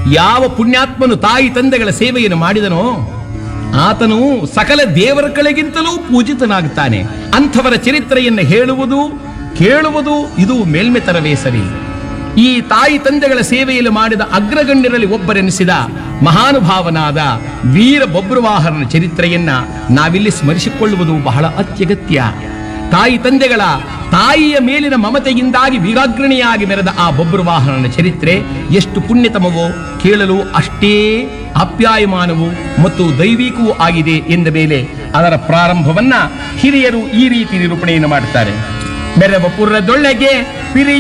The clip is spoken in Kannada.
ಯಾವ ಪುಣ್ಯಾತ್ಮನು ತಾಯಿ ತಂದೆಗಳ ಸೇವೆಯನ್ನು ಮಾಡಿದನೋ ಆತನು ಸಕಲ ದೇವರ ಕಳೆಗಿಂತಲೂ ಪೂಜಿತನಾಗುತ್ತಾನೆ ಅಂಥವರ ಚರಿತ್ರೆಯನ್ನು ಹೇಳುವುದು ಕೇಳುವುದು ಇದು ಮೇಲ್ಮೆತರವೇ ಸರಿ ಈ ತಾಯಿ ತಂದೆಗಳ ಸೇವೆಯಲ್ಲಿ ಮಾಡಿದ ಅಗ್ರಗಣ್ಯರಲ್ಲಿ ಒಬ್ಬರೆನಿಸಿದ ಮಹಾನುಭಾವನಾದ ವೀರ ಬೊಬ್ರುವಾಹರನ ಚರಿತ್ರೆಯನ್ನ ನಾವಿಲ್ಲಿ ಸ್ಮರಿಸಿಕೊಳ್ಳುವುದು ಬಹಳ ಅತ್ಯಗತ್ಯ ತಾಯಿ ತಂದೆಗಳ ತಾಯಿಯ ಮೇಲಿನ ಮಮತೆಯಿಂದಾಗಿ ವೀರಾಗ್ರಣಿಯಾಗಿ ಮೆರೆದ ಆ ಬೊಬ್ರುವಾಹನನ ಚರಿತ್ರೆ ಎಷ್ಟು ಪುಣ್ಯತಮವೋ ಕೇಳಲು ಅಷ್ಟೇ ಆಪ್ಯಾಯಮಾನವೂ ಮತ್ತು ದೈವಿಕವೂ ಆಗಿದೆ ಎಂದ ಮೇಲೆ ಅದರ ಪ್ರಾರಂಭವನ್ನ ಹಿರಿಯರು ಈ ರೀತಿ ನಿರೂಪಣೆಯನ್ನು ಮಾಡುತ್ತಾರೆ ಮೆರವಪುರದೊಳಗೆ ಪಿರಿಯ